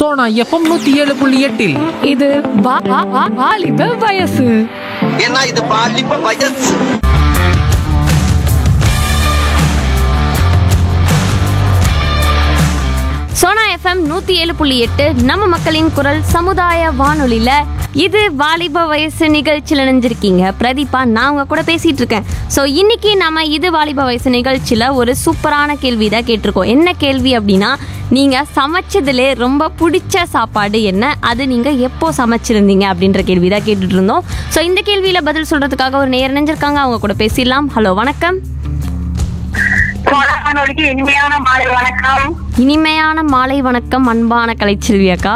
Sona FM நூத்தி ஏழு புள்ளி எட்டில் இது வா- வா- வா- வாலிப வயசு ஏன்னா இது பாலிப்ப வயசு சோனா எஃப்எம் நூற்றி ஏழு புள்ளி எட்டு நம்ம மக்களின் குரல் சமுதாய வானொலியில் இது வாலிப வயசு நிகழ்ச்சியில் இணைஞ்சிருக்கீங்க பிரதீபா நான் உங்க கூட பேசிட்டு இருக்கேன் ஸோ இன்னைக்கு நம்ம இது வாலிப வயசு நிகழ்ச்சியில் ஒரு சூப்பரான கேள்வி தான் கேட்டிருக்கோம் என்ன கேள்வி அப்படின்னா நீங்கள் சமைச்சதுலே ரொம்ப பிடிச்ச சாப்பாடு என்ன அது நீங்கள் எப்போ சமைச்சிருந்தீங்க அப்படின்ற கேள்வி தான் கேட்டுட்டு இருந்தோம் ஸோ இந்த கேள்வியில் பதில் சொல்கிறதுக்காக ஒரு நேர் இணைஞ்சிருக்காங்க அவங்க கூட பேசிடலாம் ஹலோ வணக்கம் சோழானோருக்கு இனிமையான மாலை வணக்கம் இனிமையான மாலை வணக்கம் அன்பான கலைச்செல்வி அக்கா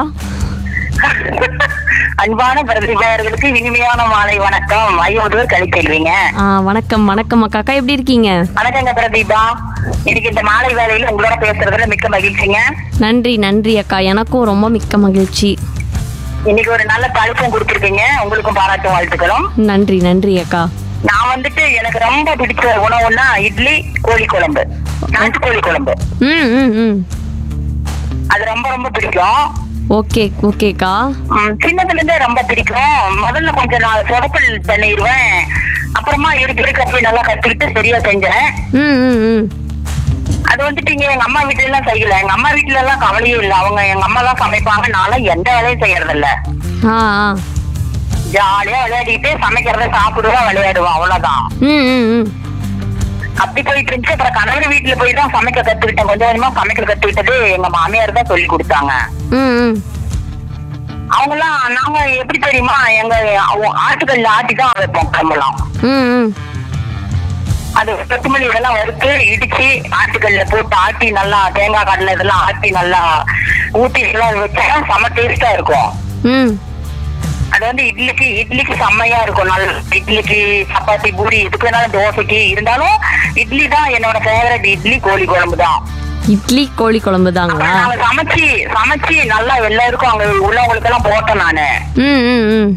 அன்பான பிரதிபர்களுக்கு இனிமையான மாலை வணக்கம் ஐயோடு கழிச்செல்வீங்க ஆ வணக்கம் வணக்கம் அக்கா அக்கா எப்படி இருக்கீங்க வணக்கங்க பிரதீபா இன்னைக்கு இந்த மாலை வேலையில உங்களோட பேசுறதுல மிக்க மகிழ்ச்சிங்க நன்றி நன்றி அக்கா எனக்கும் ரொம்ப மிக்க மகிழ்ச்சி இன்னைக்கு ஒரு நல்ல தலைப்பும் கொடுத்துருக்கீங்க உங்களுக்கும் பாராட்டு வாழ்த்துக்களும் நன்றி நன்றி அக்கா நான் வந்துட்டு எனக்கு ரொம்ப பிடிச்ச உணவுன்னா இட்லி கோழி குழம்பு நாட்டு கோழி குழம்பு ம் ம் ம் அது ரொம்ப ரொம்ப பிடிக்கும் ஓகே ஓகேக்கா ம், சின்னதுல இருந்தே ரொம்ப பிடிக்கும் முதல்ல கொஞ்சம் நான் சொதப்பல் பண்ணிடுவேன் அப்புறமா இருக்கு இருக்கு அப்படி நல்லா கத்துக்கிட்டு சரியா செஞ்சேன் ம் ம் ம் அது வந்துட்டு இங்க எங்க அம்மா வீட்டுல எல்லாம் செய்யல எங்க அம்மா வீட்டுல எல்லாம் கவலையே இல்ல அவங்க எங்க அம்மா எல்லாம் சமைப்பாங்க நான்லாம் எந்த வேலையும் செய்யறது இல்ல ஆ ஆ ஜாலியா விளையாடிட்டு சமைக்கிறத சாப்பிடுவோம் விளையாடுவோம் அவ்வளவுதான் ம் ம் ம் அப்படி போயிட்டு இருந்துச்சு அப்புறம் கணவர் வீட்டுல போய் தான் சமைக்க கத்துக்கிட்டேன் கொஞ்சம் கொஞ்சமா சமைக்க கத்துக்கிட்டது எங்க மாமியார் தான் சொல்லி கொடுத்தாங்க ம் ம் அவங்க எல்லாம் நாங்க எப்படி தெரியுமா எங்க அவங்க ஆட்டுக்கல்ல ஆட்டி தான் வைப்போம் குழம்புலாம் ம் ம் அது கொத்தமல்லி இதெல்லாம் வறுத்து இடிச்சு ஆட்டுக்கல்ல போட்டு ஆட்டி நல்லா தேங்காய் கடலை இதெல்லாம் ஆட்டி நல்லா ஊத்தி எல்லாம் வச்சா செம டேஸ்டா இருக்கும் ம் அது வந்து இட்லிக்கு இட்லிக்கு செம்மையா இருக்கும் நல்ல இட்லிக்கு சப்பாத்தி பூரி எதுக்கு வேணாலும் தோசைக்கு இருந்தாலும் இட்லி தான் என்னோட ஃபேவரட் இட்லி கோழி குழம்பு தான் இட்லி கோழி குழம்பு தாங்களா அப்புறம் நாங்க சமைச்சு சமைச்சு நல்லா எல்லாருக்கும் அங்க உள்ளவங்களுக்கு எல்லாம் போட்டேன் நானு ம் ம்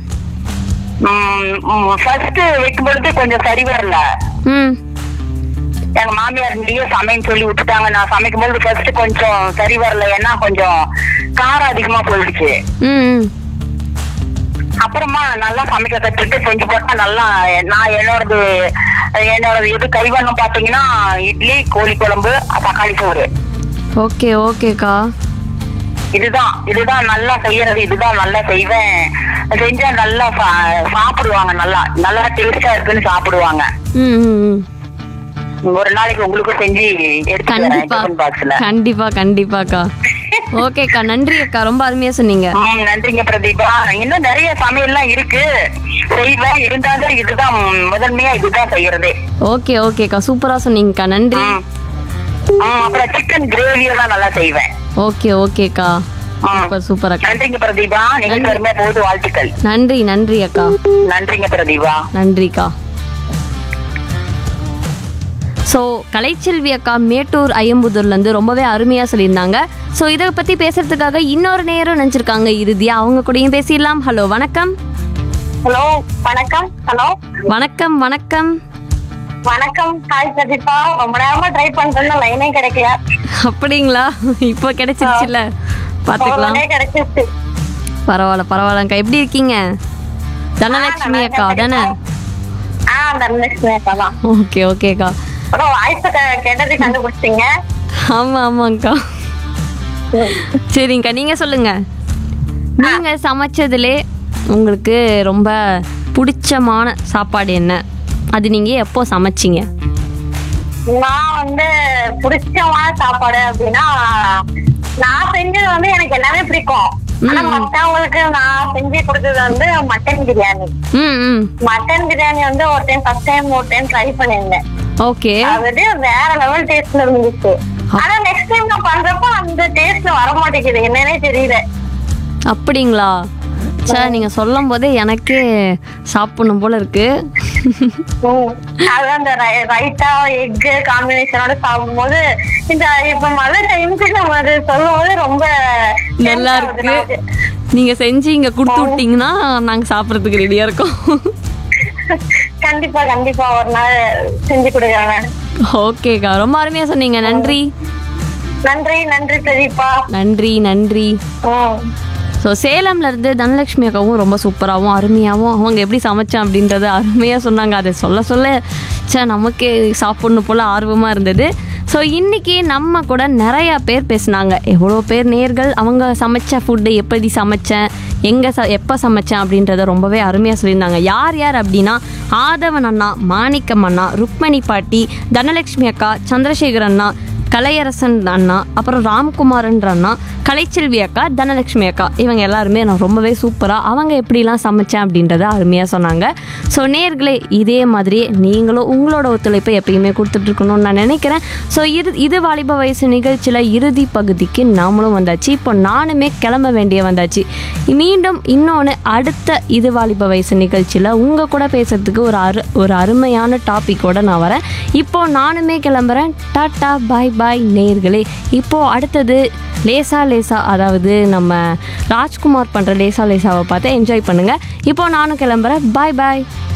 ம் ஃபர்ஸ்ட் வைக்கும் பொழுது கொஞ்சம் சரி வரல ம் எங்க மாமியார் நீயே சமைன்னு சொல்லி விட்டுட்டாங்க நான் சமைக்கும் போது ஃபர்ஸ்ட் கொஞ்சம் சரி வரல ஏன்னா கொஞ்சம் காரம் அதிகமா போயிடுச்சு ம் ம் அப்புறமா நல்லா சமைக்க கத்துட்டு செஞ்சு போட்டா நல்லா நான் என்னோடது என்னோட இது கைவண்ணம் பாத்தீங்கன்னா இட்லி கோழி குழம்பு தக்காளி சோறு ஓகே ஓகேக்கா இதுதான் இதுதான் நல்லா செய்யறது இதுதான் நல்லா செய்வேன் செஞ்சா நல்லா சா- சாப்பிடுவாங்க நல்லா நல்லா டேஸ்டா இருக்குன்னு சாப்பிடுவாங்க ம் ம் ம் ஒரு நாளைக்கு உங்களுக்கும் செஞ்சு எடுத்து கண்டிப்பா பாக்ஸ்ல கண்டிப்பா கண்டிப்பாக்கா ஓகேக்கா நன்றி அக்கா ரொம்ப அருமையா சொன்னீங்க ம், நன்றிங்க பிரதீபா இன்னும் நிறைய சமையல்லாம் இருக்கு செய்வேன் இருந்தாலும் இதுதான் முதன்மையா இதுதான் செய்யறதே ஓகே ஓகேக்கா சூப்பரா சொன்னீங்கக்கா நன்றி ம். ம், அப்புறம் சிக்கன் கிரேவி எல்லாம் நல்லா செய்வேன் ஓகே ஓகேக்கா ம். சூப்பர் சூப்பர் அக்கா நன்றிங்க பிரதீபா நிகழ்ச்சி அருமையா போகுது வாழ்த்துக்கள் நன்றி நன்றி அக்கா நன்றிங்க பிரதீபா நன்றிக்கா ஸோ கலைச்செல்வி அக்கா மேட்டூர் ஐயம்புதூர்லேருந்து ரொம்பவே அருமையாக சொல்லியிருந்தாங்க ஸோ இதை பற்றி பேசுறதுக்காக இன்னொரு நேரம் நினச்சிருக்காங்க இறுதியாக அவங்க கூடயும் பேசிடலாம் ஹலோ வணக்கம் ஹலோ வணக்கம் ஹலோ வணக்கம் வணக்கம் வணக்கம் ஹாய் பிரதீபா ரொம்ப நேரமா ட்ரை பண்றேன் லைனே கிடைக்கல அப்படிங்களா இப்போ கிடைச்சிருச்சுல்ல பார்த்துக்கலாம் உடனே கிடைச்சிருச்சு பரவாயில்ல பரவாயில்லக்கா எப்படி இருக்கீங்க தனலட்சுமி அக்கா தானே ஆ தனலட்சுமி அக்கா தான் ஓகே ஓகேக்கா அப்புறம் வாய்ஸ் கேட்டது கண்டுபிடிச்சிங்க ஆமாம் ஆமாங்க்கா சரிங்கக்கா நீங்கள் சொல்லுங்க நீங்கள் சமைச்சதுலே உங்களுக்கு ரொம்ப பிடிச்சமான சாப்பாடு என்ன அது நீங்கள் எப்போ சமைச்சீங்க நான் வந்து பிடிச்சமான சாப்பாடு அப்படின்னா நான் செஞ்சது வந்து எனக்கு எல்லாமே பிடிக்கும் ஆனா மத்தவங்களுக்கு நான் செஞ்சு கொடுத்தது வந்து மட்டன் பிரியாணி ம் ம் மட்டன் பிரியாணி வந்து ஒரு டைம் ஃபர்ஸ்ட் டைம் ஒரு டைம் ட்ரை பண்ணியிருந்தேன் ஓகே அது வேற லெவல் டேஸ்ட்ல இருந்துச்சு ஆனா நெக்ஸ்ட் டைம் நான் பண்றப்போ அந்த டேஸ்ட்ல வர மாட்டேங்குது என்னன்னே தெரியல அப்படிங்களா சார் நீங்கள் சொல்லும் போதே எனக்கே சாப்பிடணும் போல இருக்கு ம். அது அந்த ரை- ரைத்தா எக் காம்பினேஷனோட சாப்பிடும்போது இந்த இப்ப மழை டைமுக்கு நம்ம அது சொல்லும் போது ரொம்ப நல்லா tempt இருக்கு ஆகுது நமக்கு. நீங்க செஞ்சு இங்க கொடுத்து விட்டீங்கன்னா நாங்க சாப்பிட்றதுக்கு ரெடியா இருக்கோம் கண்டிப்பா கண்டிப்பா ஒரு நாள் செஞ்சு கொடுக்குறாங்க ஓகேக்கா ரொம்ப அருமையா சொன்னீங்க நன்றி நன்றி நன்றி பிரதீபா நன்றி நன்றி ம். ஸோ சேலம்ல இருந்து தனலட்சுமி அக்காவும் ரொம்ப சூப்பராகவும் அருமையாகவும் அவங்க எப்படி சமைச்சேன் அப்படின்றத அருமையாக சொன்னாங்க அதை சொல்ல சொல்ல ச்சே நமக்கே சாப்பிடணும் போல் ஆர்வமாக இருந்தது ஸோ இன்றைக்கி நம்ம கூட நிறையா பேர் பேசுனாங்க எவ்வளோ பேர் நேர்கள் அவங்க சமைச்ச ஃபுட்டு எப்படி சமைச்சேன் எங்கே ச எப்போ சமைச்சேன் அப்படின்றத ரொம்பவே அருமையாக சொல்லியிருந்தாங்க யார் யார் அப்படின்னா ஆதவன் அண்ணா மாணிக்கம் அண்ணா ருக்மணி பாட்டி தனலட்சுமி அக்கா சந்திரசேகர் அண்ணா கலையரசன் அண்ணா அப்புறம் ராம்குமார்ன்ற அண்ணா கலைச்செல்வி அக்கா தனலட்சுமி அக்கா இவங்க எல்லாருமே நான் ரொம்பவே சூப்பராக அவங்க எப்படிலாம் சமைச்சேன் அப்படின்றத அருமையாக சொன்னாங்க ஸோ நேர்களே இதே மாதிரியே நீங்களும் உங்களோட ஒத்துழைப்பை எப்பயுமே கொடுத்துட்ருக்கணும்னு நான் நினைக்கிறேன் ஸோ இது இது வாலிப வயசு நிகழ்ச்சியில் இறுதி பகுதிக்கு நாமளும் வந்தாச்சு இப்போ நானுமே கிளம்ப வேண்டிய வந்தாச்சு மீண்டும் இன்னொன்று அடுத்த இது வாலிப வயசு நிகழ்ச்சியில் உங்கள் கூட பேசுறதுக்கு ஒரு அரு ஒரு அருமையான டாப்பிக்கோட நான் வரேன் இப்போ நானுமே கிளம்புறேன் டாட்டா பாய் பாய் நேர்களே இப்போ அடுத்தது லேசா லேசா அதாவது நம்ம ராஜ்குமார் பண்ணுற லேசா லேசாவை பார்த்து என்ஜாய் பண்ணுங்கள் இப்போ நானும் கிளம்புறேன் பாய் பாய்